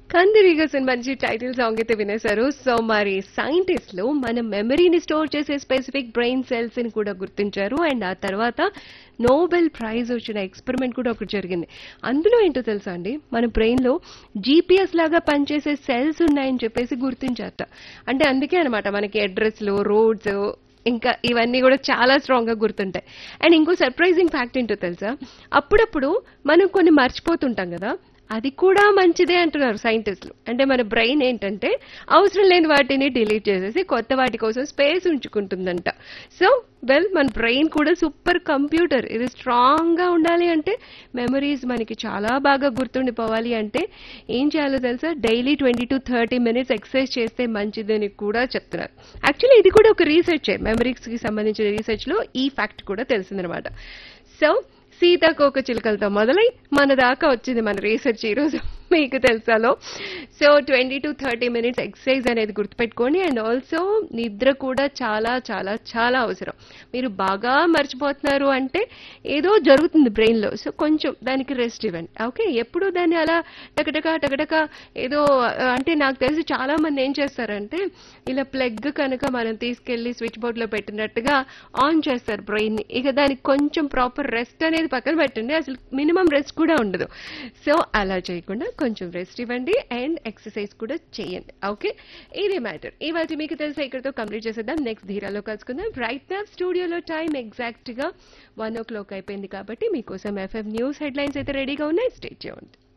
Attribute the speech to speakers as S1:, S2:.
S1: కందిరీగస్ అని మంచి title song అయితే వినేశారు సో మరి సైంటిస్టులు మన మెమరీని స్టోర్ చేసే స్పెసిఫిక్ బ్రెయిన్ సెల్స్ ని కూడా గుర్తించారు అండ్ ఆ తర్వాత నోబెల్ ప్రైజ్ వచ్చిన ఎక్స్పెరిమెంట్ కూడా ఒకటి జరిగింది అందులో ఏంటో తెలుసా అండి మన బ్రెయిన్ లో జీపీఎస్ లాగా పనిచేసే సెల్స్ ఉన్నాయని చెప్పేసి గుర్తించారట అంటే అందుకే అనమాట మనకి అడ్రస్లు రోడ్స్ ఇంకా ఇవన్నీ కూడా చాలా స్ట్రాంగ్ గా గుర్తుంటాయి అండ్ ఇంకో సర్ప్రైజింగ్ ఫ్యాక్ట్ ఏంటో తెలుసా అప్పుడప్పుడు మనం కొన్ని మర్చిపోతుంటాం కదా అది కూడా మంచిదే అంటున్నారు సైంటిస్టులు అంటే మన బ్రెయిన్ ఏంటంటే అవసరం లేని వాటిని డిలీట్ చేసేసి కొత్త వాటి కోసం స్పేస్ ఉంచుకుంటుందంట సో వెల్ మన బ్రెయిన్ కూడా సూపర్ కంప్యూటర్ ఇది స్ట్రాంగ్ గా ఉండాలి అంటే మెమరీస్ మనకి చాలా బాగా గుర్తుండిపోవాలి అంటే ఏం చేయాలో తెలుసా daily twenty to thirty minutes exercise చేస్తే మంచిదని కూడా చెప్తున్నారు యాక్చువల్లీ ఇది కూడా ఒక రీసెర్చ్ మెమరీస్ కి సంబంధించిన రీసెర్చ్ లో ఈ ఫ్యాక్ట్ కూడా తెలిసిందనమాట సో సీతాకోక చిలుకలతో మొదలై మన దాకా వచ్చింది మన రీసెర్చ్ ఈరోజు మీకు తెలుసాలో so twenty to thirty minutes exercise అనేది గుర్తుపెట్టుకోండి అండ్ ఆల్సో నిద్ర కూడా చాలా చాలా చాలా అవసరం మీరు బాగా మర్చిపోతున్నారు అంటే ఏదో జరుగుతుంది బ్రెయిన్లో సో కొంచెం దానికి రెస్ట్ ఇవ్వండి ఓకే ఎప్పుడు దాన్ని అలా టకటక టకటక ఏదో ఆ, అంటే నాకు తెలిసి చాలా మంది ఏం చేస్తారంటే ఇలా ప్లగ్ కనుక మనం తీసుకెళ్లి స్విచ్ బోర్డ్ లో పెట్టినట్టుగా ఆన్ చేస్తారు బ్రెయిన్ ని ఇక దానికి కొంచెం ప్రాపర్ రెస్ట్ అనేది పక్కన పెట్టండి అసలు మినిమం రెస్ట్ కూడా ఉండదు సో అలా చేయకుండా కొంచెం రెస్ట్ ఇవ్వండి అండ్ ఎక్సర్సైజ్ కూడా చేయండి ఓకే ఇదే మ్యాటర్ ఇవాళ మీకు తెలిసే ఇక్కడతో కంప్లీట్ చేసేద్దాం నెక్స్ట్ ధీరాలో కలుసుకుందాం రైట్ నా స్టూడియోలో టైం ఎగ్జాక్ట్ గా వన్ ఓ క్లాక్ అయిపోయింది కాబట్టి మీకోసం ఎఫ్ఎం న్యూస్ హెడ్లైన్స్ అయితే రెడీగా ఉన్నాయి స్టేట్ చేయండి